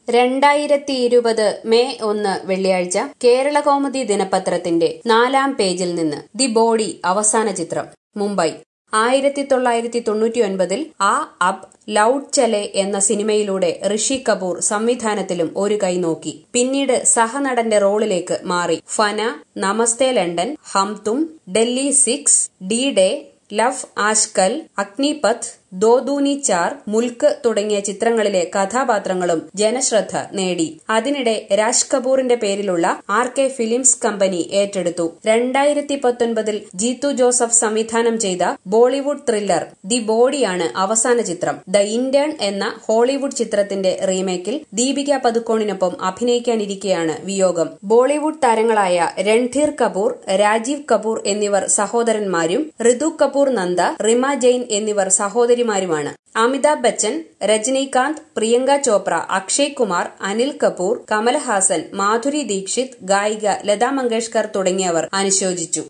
രണ്ടായിരത്തി ഇരുപത് മെയ് ഒന്ന് വെള്ളിയാഴ്ച കേരളകൗമുദി ദിനപത്രത്തിന്റെ നാലാം പേജിൽ നിന്ന് ദി ബോഡി അവസാന ചിത്രം മുംബൈ ആയിരത്തി തൊള്ളായിരത്തി തൊണ്ണൂറ്റിയൊൻപതിൽ ആ അബ് ലൌഡ് ചലെ എന്ന സിനിമയിലൂടെ ഋഷി കപൂർ സംവിധാനത്തിലും ഒരു കൈ നോക്കി പിന്നീട് സഹനടന്റെ റോളിലേക്ക് മാറി ഫന നമസ്തേ London Hum Tum Delhi six D day love Aajkal Agneepath Do Dooni Chaar Mulk തുടങ്ങിയ ചിത്രങ്ങളിലെ കഥാപാത്രങ്ങളും ജനശ്രദ്ധ നേടി അതിനിടെ രാജ് കപൂറിന്റെ പേരിലുള്ള ആർ കെ ഫിലിംസ് കമ്പനി ഏറ്റെടുത്തു രണ്ടായിരത്തി പത്തൊൻപതിൽ ജീത്തു ജോസഫ് സംവിധാനം ചെയ്ത ബോളിവുഡ് ത്രില്ലർ ദി ബോഡിയാണ് അവസാന ചിത്രം ദ ഇന്റേൺ എന്ന ഹോളിവുഡ് ചിത്രത്തിന്റെ റീമേക്കിൽ ദീപിക പതുക്കോണിനൊപ്പം അഭിനയിക്കാനിരിക്കെയാണ് വിയോഗം ബോളിവുഡ് താരങ്ങളായ രൺധീർ കപൂർ രാജീവ് കപൂർ എന്നിവർ സഹോദരന്മാരും ഋതു കപൂർ നന്ദ റിമ ജെയിൻ എന്നിവർ സഹോദരിമാരുമാണ് അമിതാഭ് ബച്ചൻ രജനീകാന്ത് പ്രിയങ്ക ചോപ്ര അക്ഷയ് കുമാർ അനിൽ കപൂർ കമൽഹാസൻ മാധുരി ദീക്ഷിത് ഗായിക ലതാ മങ്കേഷ്കർ തുടങ്ങിയവർ അനുശോചിച്ചു